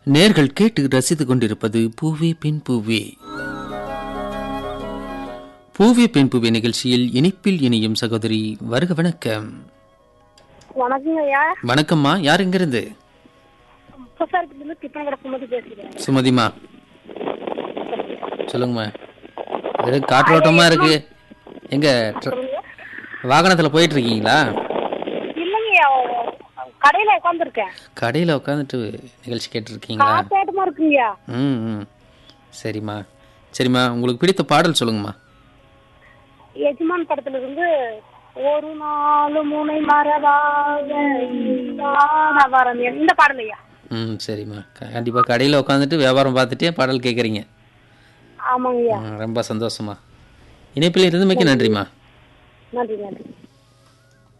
நேர்கள் கேட்டு ரசித்துக் கொண்டிருப்பது பூவே பெண் பூவே பூவே பெண் பூவே நிகழ்ச்சியில் இனிப்பில் இணையும் சகோதரி வருக வணக்கம் வணக்கங்க ஐயா வணக்கம்மா யார் எங்கிருந்து புதுசாரத்துலேருந்து திட்டம் கிடக்கும்போது பேசுகிறேன் சுமதிமா சொல்லுங்கம்மா இது காற்றோட்டமா இருக்கு எங்க ட்ர- வாகனத்துல போயிட்டு இருக்கீங்களா இல்லைங்க ஐயா கடையில் உட்காந்துருக்கேன் கடையில உட்காந்துட்டு நிகழ்ச்சி கேட்டு இருக்கீங்களா காத்தோட்டமா இருக்குங்கய்யா ம் ம் சரிம்மா சரிம்மா உங்களுக்கு பிடித்த பாடல் சொல்லுங்கம்மா எஜமான் படத்துல இருந்து ஒரு நாலு முனை மரபாக வரம் எந்த பாடல் ஐயா ம் சரிம்மா கண்டிப்பாக கடையில் உட்காந்துட்டு வியாபாரம் பார்த்துட்டே பாடல் கேட்குறீங்க ஆமாங்க ஐயா ரொம்ப சந்தோஷமா இணைப்பில் இருந்தமைக்கு நன்றிம்மா நன்றி நன்றி